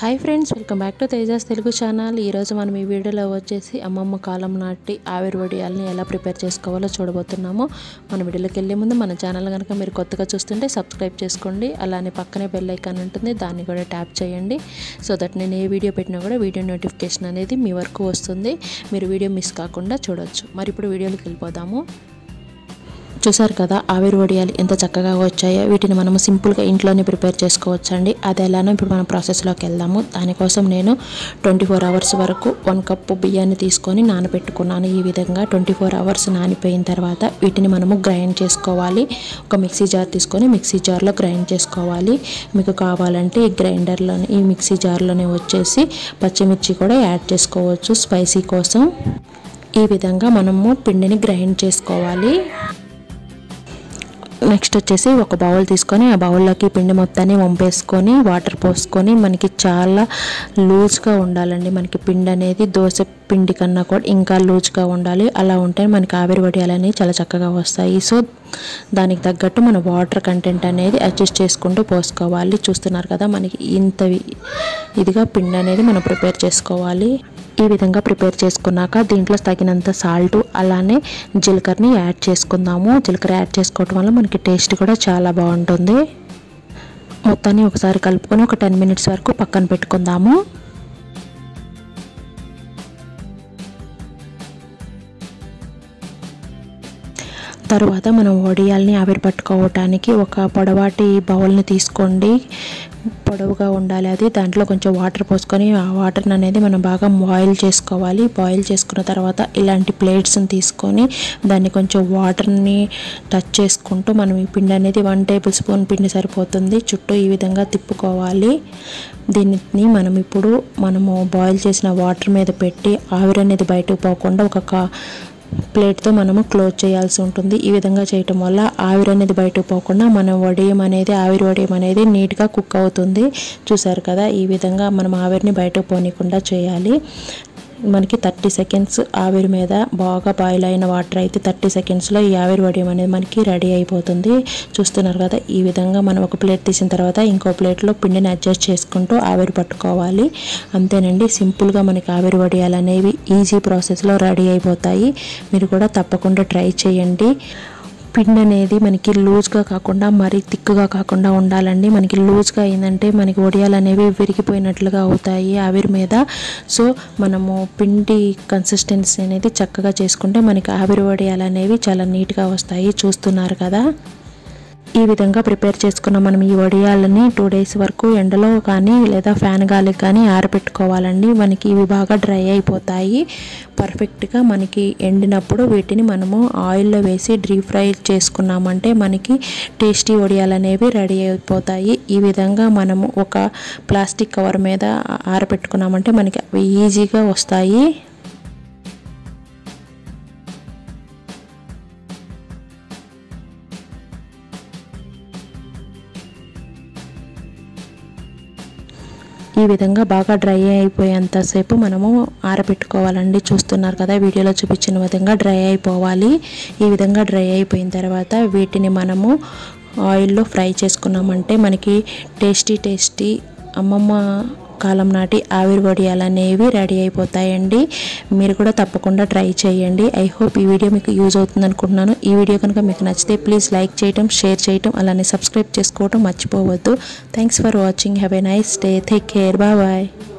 hi friends welcome back to Tejas Telugu channel ఈరోజు మనం ఈ వీడియోలో వచ్చేసి అమ్మమ్మ కాలం నాటి ఆవిరి వడియాలని ఎలా ప్రిపేర్ చేసుకోవాలో చూడబోతున్నాము మన వీడియోలోకి వెళ్ళే ముందు మన ఛానల్ కనుక మీరు కొత్తగా చూస్తుంటే సబ్స్క్రైబ్ చేసుకోండి అలానే పక్కనే బెల్ ఐకాన్ ఉంటుంది దాన్ని కూడా ట్యాప్ చేయండి సో దట్ నేను ఏ వీడియో పెట్టినా కూడా వీడియో నోటిఫికేషన్ అనేది మీ వరకు వస్తుంది మీరు వీడియో మిస్ కాకుండా చూడొచ్చు మరి ఇప్పుడు వీడియోలోకి వెళ్ళిపోదాము చూసారు కదా ఆవిరి వడియాలు ఎంత చక్కగా వచ్చాయో వీటిని మనము సింపుల్గా ఇంట్లోనే ప్రిపేర్ చేసుకోవచ్చండి అది ఎలానో ఇప్పుడు మనం ప్రాసెస్లోకి వెళ్దాము దానికోసం నేను ట్వంటీ ఫోర్ అవర్స్ వరకు వన్ కప్పు బియ్యాన్ని తీసుకొని నానబెట్టుకున్నాను ఈ విధంగా ట్వంటీ ఫోర్ అవర్స్ నానిపోయిన తర్వాత వీటిని మనము గ్రైండ్ చేసుకోవాలి ఒక మిక్సీ జార్ తీసుకొని మిక్సీ జార్లో గ్రైండ్ చేసుకోవాలి మీకు కావాలంటే ఈ గ్రైండర్లోనే ఈ మిక్సీ జార్లోనే వచ్చేసి పచ్చిమిర్చి కూడా యాడ్ చేసుకోవచ్చు స్పైసీ కోసం ఈ విధంగా మనము పిండిని గ్రైండ్ చేసుకోవాలి నెక్స్ట్ వచ్చేసి ఒక బౌల్ తీసుకొని ఆ బౌల్లోకి పిండి మొత్తాన్ని వంపేసుకొని వాటర్ పోసుకొని మనకి చాలా లూజ్గా ఉండాలండి మనకి పిండి అనేది దోశ పిండి కన్నా కూడా ఇంకా లూజ్గా ఉండాలి అలా ఉంటే మనకి ఆవిరి వడియాలు అనేవి చాలా చక్కగా వస్తాయి సో దానికి తగ్గట్టు మన వాటర్ కంటెంట్ అనేది అడ్జస్ట్ చేసుకుంటూ పోసుకోవాలి చూస్తున్నారు కదా మనకి ఇంత ఇదిగా పిండి అనేది మనం ప్రిపేర్ చేసుకోవాలి ఈ విధంగా ప్రిపేర్ చేసుకున్నాక దీంట్లో తగినంత సాల్ట్ అలానే జీలకర్రని యాడ్ చేసుకుందాము జీలకర్ర యాడ్ చేసుకోవటం వల్ల మనకి టేస్ట్ కూడా చాలా బాగుంటుంది మొత్తాన్ని ఒకసారి కలుపుకొని ఒక టెన్ మినిట్స్ వరకు పక్కన పెట్టుకుందాము తరువాత మనం వడియాల్ని ఆవిరి పట్టుకోవటానికి ఒక పొడవాటి బౌల్ని తీసుకోండి పొడవుగా ఉండాలి అది దాంట్లో కొంచెం వాటర్ పోసుకొని ఆ వాటర్ అనేది మనం బాగా బాయిల్ చేసుకోవాలి బాయిల్ చేసుకున్న తర్వాత ఇలాంటి ప్లేట్స్ని తీసుకొని దాన్ని కొంచెం వాటర్ని టచ్ చేసుకుంటూ మనం ఈ పిండి అనేది వన్ టేబుల్ స్పూన్ పిండి సరిపోతుంది చుట్టూ ఈ విధంగా తిప్పుకోవాలి దీన్ని మనం ఇప్పుడు మనము బాయిల్ చేసిన వాటర్ మీద పెట్టి ఆవిరి అనేది బయటకు పోకుండా ఒక ప్లేట్తో మనము క్లోజ్ చేయాల్సి ఉంటుంది ఈ విధంగా చేయటం వల్ల ఆవిరి అనేది బయటకు పోకుండా మనం వడియం అనేది ఆవిరి వడియం అనేది నీట్గా కుక్ అవుతుంది చూసారు కదా ఈ విధంగా మనం ఆవిరిని బయటకు పోనీకుండా చేయాలి మనకి థర్టీ సెకండ్స్ ఆవిరి మీద బాగా బాయిల్ అయిన వాటర్ అయితే థర్టీ సెకండ్స్లో ఈ ఆవిరి వడియం అనేది మనకి రెడీ అయిపోతుంది చూస్తున్నారు కదా ఈ విధంగా మనం ఒక ప్లేట్ తీసిన తర్వాత ఇంకో ప్లేట్లో పిండిని అడ్జస్ట్ చేసుకుంటూ ఆవిరి పట్టుకోవాలి అంతేనండి సింపుల్గా మనకి ఆవిరి వడియాలు అనేవి ఈజీ ప్రాసెస్లో రెడీ అయిపోతాయి మీరు కూడా తప్పకుండా ట్రై చేయండి పిండి అనేది మనకి లూజ్గా కాకుండా మరీ థిక్గా కాకుండా ఉండాలండి మనకి లూజ్గా అయిందంటే మనకి వడియాలు అనేవి విరిగిపోయినట్లుగా అవుతాయి ఆవిరి మీద సో మనము పిండి కన్సిస్టెన్సీ అనేది చక్కగా చేసుకుంటే మనకి ఆవిరి వడియాలు అనేవి చాలా నీట్గా వస్తాయి చూస్తున్నారు కదా ఈ విధంగా ప్రిపేర్ చేసుకున్న మనం ఈ వడియాలని టూ డేస్ వరకు ఎండలో కానీ లేదా ఫ్యాన్ గాలికి కానీ ఆరబెట్టుకోవాలండి మనకి ఇవి బాగా డ్రై అయిపోతాయి పర్ఫెక్ట్గా మనకి ఎండినప్పుడు వీటిని మనము ఆయిల్లో వేసి డీప్ ఫ్రై చేసుకున్నామంటే మనకి టేస్టీ వడియాలు అనేవి రెడీ అయిపోతాయి ఈ విధంగా మనము ఒక ప్లాస్టిక్ కవర్ మీద ఆరబెట్టుకున్నామంటే మనకి అవి ఈజీగా వస్తాయి ఈ విధంగా బాగా డ్రై అయిపోయేంతసేపు మనము ఆరబెట్టుకోవాలండి చూస్తున్నారు కదా వీడియోలో చూపించిన విధంగా డ్రై అయిపోవాలి ఈ విధంగా డ్రై అయిపోయిన తర్వాత వీటిని మనము ఆయిల్లో ఫ్రై చేసుకున్నామంటే మనకి టేస్టీ టేస్టీ అమ్మమ్మ కాలం నాటి ఆవిరి వడియాలు అనేవి రెడీ అయిపోతాయండి మీరు కూడా తప్పకుండా ట్రై చేయండి ఐ హోప్ ఈ వీడియో మీకు యూజ్ అవుతుంది అనుకుంటున్నాను ఈ వీడియో కనుక మీకు నచ్చితే ప్లీజ్ లైక్ చేయటం షేర్ చేయటం అలానే సబ్స్క్రైబ్ చేసుకోవటం మర్చిపోవద్దు thanks for watching have a nice day take care bye bye